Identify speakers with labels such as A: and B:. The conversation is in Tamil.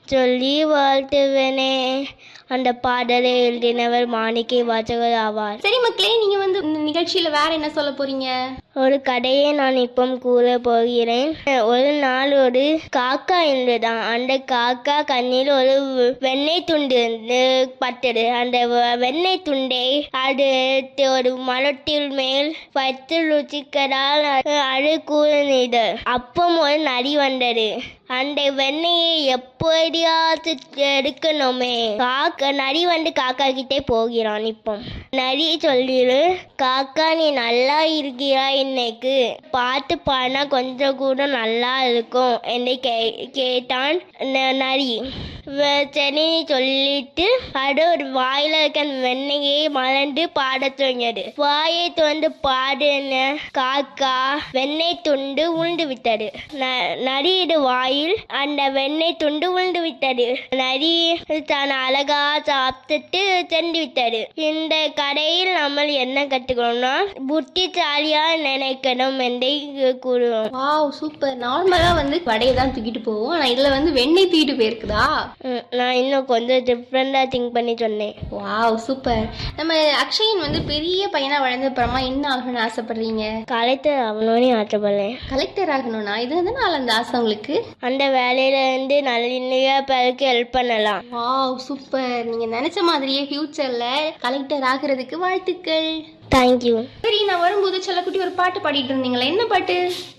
A: சொல்லி வாழ்த்துவனே அந்த பாடலை எழுதினவர் மாணிக்கை வாசகர் ஆவார்
B: சரி மக்களே நீங்க வந்து இந்த நிகழ்ச்சியில வேற என்ன சொல்ல போறீங்க
A: ஒரு கதையை நான் இப்போ கூற போகிறேன் ஒரு நாள் ஒரு காக்கா இருந்ததாம் அந்த காக்கா கண்ணில் ஒரு வெண்ணெய் துண்டு இருந்து பட்டது அந்த வ- வெண்ணெய் துண்டை அது எடுத்து ஒரு மரத்தில் மேல் வைத்து ருச்சிக்கதால் அது கூறினது அப்பம் ஒரு நரி வந்தது அந்த வெண்ணெயை எப்படியாவது எடுக்கணுமே காக்கா நரி வந்து காக்கா கிட்டே போகிறான் இப்போ நரி சொல்லிடு காக்கா நீ நல்லா இருக்கியா இன்னைக்கு பார்த்து பாடினா கொஞ்சம் கூட நல்லா இருக்கும் என்று கே கேட்டான் ந- நரி வ- சரி சொல்லிட்டு அது ஒரு வாயில இருக்க அந்த வெண்ணெயை மலர்ந்து பாடத் தொடங்கியது வாயை திறந்து பாடுன காக்கா வெண்ணெய் துண்டு உண்டு விட்டது ந- நரியிட வாயில் அந்த வெண்ணெய் துண்டு உண்டு விட்டது நரி தான் அழகா சாப்பிட்டுட்டு சென்று விட்டது இந்த கடையில் நம்ம என்ன கத்துக்கணும்னா புத்திசாலியா நினைக்கணும் என்றே கூறுவோம்
B: வாவ் சூப்பர் நார்மலா வந்து வடையை தான் தூக்கிட்டு போவோம் ஆனா இதுல வந்து வெண்ணெய் தூக்கிட்டு போயிருக்குதா
A: ம், நான் இன்னும் கொஞ்சம் டிஃப்ரெண்டா திங்க் பண்ணி சொன்னேன்
B: வாவ் சூப்பர் நம்ம அக்ஷயன் வந்து பெரிய பையனா வளர்ந்த அப்புறமா என்ன ஆகணும்னு ஆசைப்படுறீங்க
A: கலைத்தர் அவனோனே ஆற்றப்படலேன்
B: கலெக்டர் ஆகணும்னா இது வந்து நாள் அந்த ஆசை உங்களுக்கு
A: அந்த வேலையில இருந்து நல்ல பேருக்கு ஹெல்ப் பண்ணலாம்
B: வாவ் சூப்பர் நீங்க நினைச்ச மாதிரியே ஃபியூச்சர்ல கலெக்டர் ஆகிறதுக்கு வாழ்த்துக்கள்
A: தேங்க்யூ
B: சரி நான் வரும்போது செல்லக்குட்டி ஒரு பாட்டு பாடிட்டு இருந்தீங்களே என்ன பாட்டு